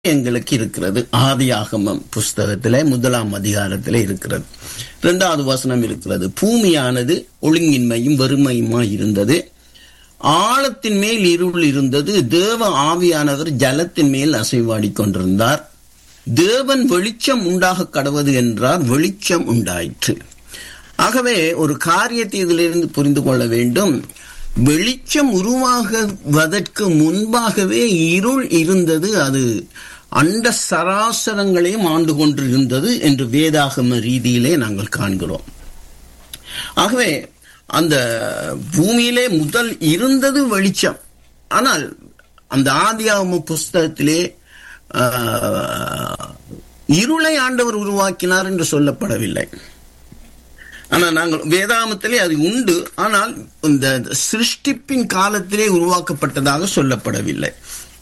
எங்களுக்கு இருக்கிறது ஆதியாகமம் புஸ்தகத்திலே முதலாம் அதிகாரத்திலே இருக்கிறது இரண்டாவது வசனம் இருக்கிறது பூமியானது ஒழுங்கின்மையும் வெறுமையுமாய் இருந்தது ஆழத்தின் மேல் இருள் இருந்தது தேவ ஆவியானவர் ஜலத்தின் மேல் அசைவாடிக் கொண்டிருந்தார் தேவன் வெளிச்சம் உண்டாக கடவது என்றார் வெளிச்சம் உண்டாயிற்று ஆகவே ஒரு காரியத்தை இதிலிருந்து புரிந்து கொள்ள வேண்டும் வெளிச்சம் உருவாகுவதற்கு முன்பாகவே இருள் இருந்தது அது அண்ட சராசரங்களையும் ஆண்டு கொண்டிருந்தது என்று வேதாகம ரீதியிலே நாங்கள் காண்கிறோம் ஆகவே அந்த பூமியிலே முதல் இருந்தது வெளிச்சம் ஆனால் அந்த ஆதியாகம புஸ்தகத்திலே ஆஹ், இருளை ஆண்டவர் உருவாக்கினார் என்று சொல்லப்படவில்லை ஆனால் நாங்கள் வேதாமத்திலே அது உண்டு ஆனால் இந்த சிருஷ்டிப்பின் காலத்திலே உருவாக்கப்பட்டதாக சொல்லப்படவில்லை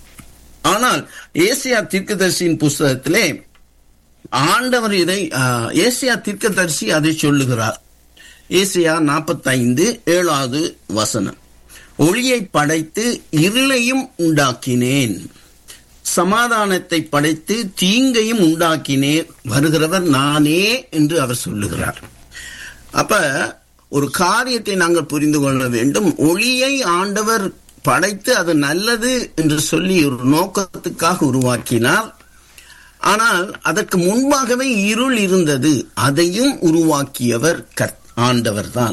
ஆனால் ஏசியா தீர்க்கதரிசியின் புஸ்தகத்திலே ஆண்டவர் இதை ஆஹ், ஏசியா தீர்க்கதரிசி அதை சொல்லுகிறார் ஏசியா நாற்பத்தைந்து ஏழாவது வசனம் ஒளியை படைத்து இருளையும் உண்டாக்கினேன் சமாதானத்தை படைத்து தீங்கையும் உண்டாக்கினேன் வருகிறவர் நானே என்று அவர் சொல்லுகிறார் அப்ப ஒரு காரியத்தை நாங்கள் புரிந்து கொள்ள வேண்டும் ஒளியை ஆண்டவர் படைத்து அது நல்லது என்று சொல்லி ஒரு நோக்கத்துக்காக உருவாக்கினார் ஆனால் அதற்கு முன்பாகவே இருள் இருந்தது அதையும் உருவாக்கியவர் கர்த்- ஆண்டவர்தான்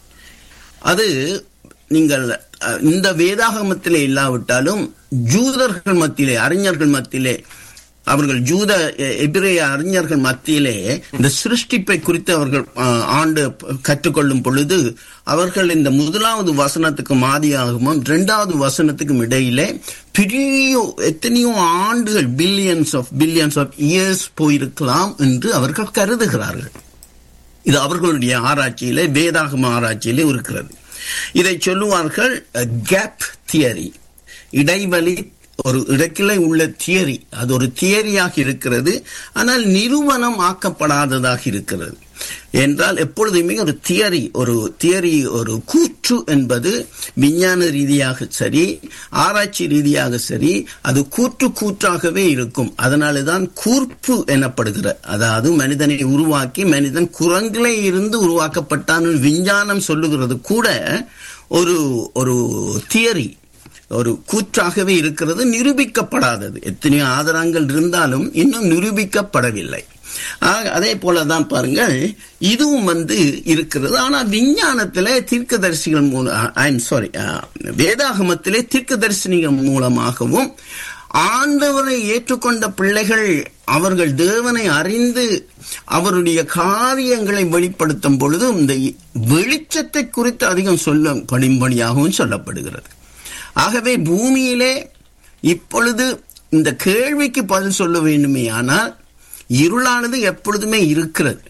அது நீங்கள் அஹ், இந்த வேதாகமத்திலே இல்லாவிட்டாலும் ஜூதர்கள் மத்தியிலே அறிஞர்கள் மத்தியிலே அவர்கள் ஜூத எ- எபிரேய அறிஞர்கள் மத்தியிலே இந்த சிருஷ்டிப்பை குறித்து அவர்கள் அஹ், ஆண்டு ப- கற்றுக்கொள்ளும் பொழுது அவர்கள் இந்த முதலாவது வசனத்துக்கும் ஆதியாகமும் இரண்டாவது வசனத்துக்கும் இடையிலே பெரிய எத்தனையோ ஆண்டுகள் billions of billions of years போயிருக்கலாம் என்று அவர்கள் கருதுகிறார்கள் இது அவர்களுடைய ஆராய்ச்சியிலே வேதாகம ஆராய்ச்சியிலே இருக்கிறது இதை சொல்லுவார்கள் கேப் தியரி இடைவெளி ஒரு இடக்கிலே உள்ள தியரி அது ஒரு தியரியாக இருக்கிறது ஆனால் நிரூபணம் ஆக்கப்படாததாக இருக்கிறது என்றால் எப்பொழுதுமே ஒரு தியரி ஒரு தியரி ஒரு கூற்று என்பது விஞ்ஞான ரீதியாக சரி ஆராய்ச்சி ரீதியாக சரி அது கூற்று கூற்றாகவே இருக்கும் அதனால தான் கூர்ப்பு எனப்படுகிற அதாவது மனிதனை உருவாக்கி மனிதன் குரங்கிலே இருந்து உருவாக்கப்பட்டான் விஞ்ஞானம் சொல்லுகிறது கூட ஒரு ஒரு தியரி ஒரு கூற்றாகவே இருக்கிறது நிரூபிக்கப்படாதது எத்தனையோ ஆதாரங்கள் இருந்தாலும் இன்னும் நிரூபிக்கப்படவில்லை ஆக, அதே போலதான் பாருங்கள் இதுவும் வந்து இருக்கிறது ஆனா விஞ்ஞானத்திலே தீர்க்கதரிசிகள் மூலம் ஐ எம் சாரி வேதாகமத்திலே தீர்க்கதரிசிகள் மூலமாகவும் ஆண்டவரை ஏற்றுக்கொண்ட பிள்ளைகள் அவர்கள் தேவனை அறிந்து அவருடைய காரியங்களை வெளிப்படுத்தும் பொழுது இந்த வெளிச்சத்தை குறித்து அதிகம் சொல்லப்படும்படியாகவும் சொல்லப்படுகிறது ஆகவே பூமியிலே இப்பொழுது இந்த கேள்விக்கு பதில் சொல்ல வேண்டுமே ஆனால் இருளானது எப்பொழுதுமே இருக்கிறது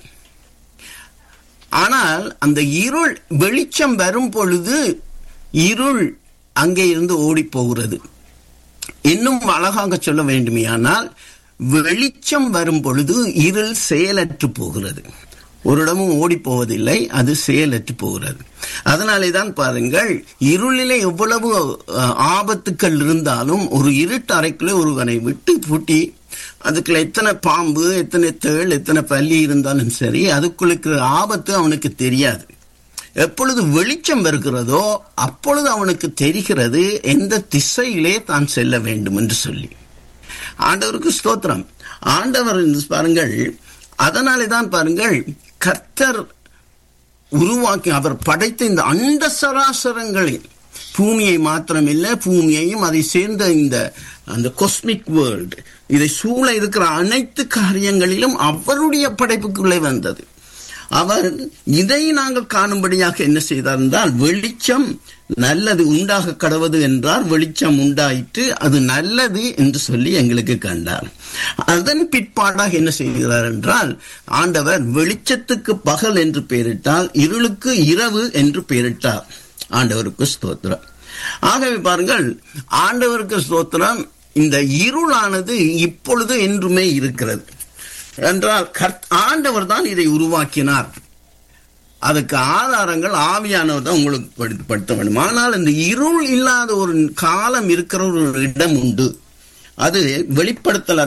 ஆனால் அந்த இருள் வெளிச்சம் வரும் பொழுது இருள் அங்கே இருந்து ஓடி போகிறது இன்னும் அழகாக சொல்ல வேண்டுமேயானால் வெளிச்சம் வரும் பொழுது இருள் செயலற்று போகிறது ஒரு இடமும் ஓடி போவதில்லை அது செயலற்று போகிறது அதனாலே தான் பாருங்கள் இருளிலே எவ்வளவு அஹ், ஆபத்துக்கள் இருந்தாலும் ஒரு இருட்டு அறைக்குள்ளே ஒருவனை விட்டு பூட்டி அதுக்குள்ள எத்தனை பாம்பு எத்தனை தேள் எத்தனை பல்லி இருந்தாலும் சரி அதுக்குள்ள இருக்கிற ஆபத்து அவனுக்கு தெரியாது எப்பொழுது வெளிச்சம் வருகிறதோ அப்பொழுது அவனுக்கு தெரிகிறது எந்த திசையிலே தான் செல்ல வேண்டும் என்று சொல்லி ஆண்டவருக்கு ஸ்தோத்திரம் ஆண்டவர் என்று பாருங்கள் அதனாலே தான் பாருங்கள் கர்த்தர் உருவாக்கி அவர் படைத்த இந்த அண்ட சராசரங்களில் பூமியை மாத்திரமில்லை பூமியையும் அதை சேர்ந்த இந்த அந்த கொஸ்மிக் வேர்ல்டு இதை சூழ இருக்கிற அனைத்து காரியங்களிலும் அவருடைய படைப்புக்குள்ளே வந்தது அவர் இதை நாங்கள் காணும்படியாக என்ன செய்தார் என்றால் வெளிச்சம் நல்லது உண்டாக கடவது என்றால் வெளிச்சம் உண்டாயிற்று அது நல்லது என்று சொல்லி எங்களுக்கு கண்டார் அதன் பிற்பாடாக என்ன செய்கிறார் என்றால் ஆண்டவர் வெளிச்சத்துக்கு பகல் என்று பெயரிட்டால் இருளுக்கு இரவு என்று பெயரிட்டார் ஆண்டவருக்கு ஸ்தோத்திரம் ஆகவே பாருங்கள் ஆண்டவருக்கு ஸ்தோத்திரம் இந்த இருளானது இப்பொழுது என்றுமே இருக்கிறது என்றால் கர்த் ஆண்டவர் தான் இதை உருவாக்கினார் அதுக்கு ஆதாரங்கள் ஆவியானவர் தான் உங்களுக்கு படுத்த படுத்த வேண்டும் ஆனால் இந்த இருள் இல்லாத ஒரு காலம் இருக்கிற ஒரு இடம் உண்டு அது வெளிப்படுத்தல்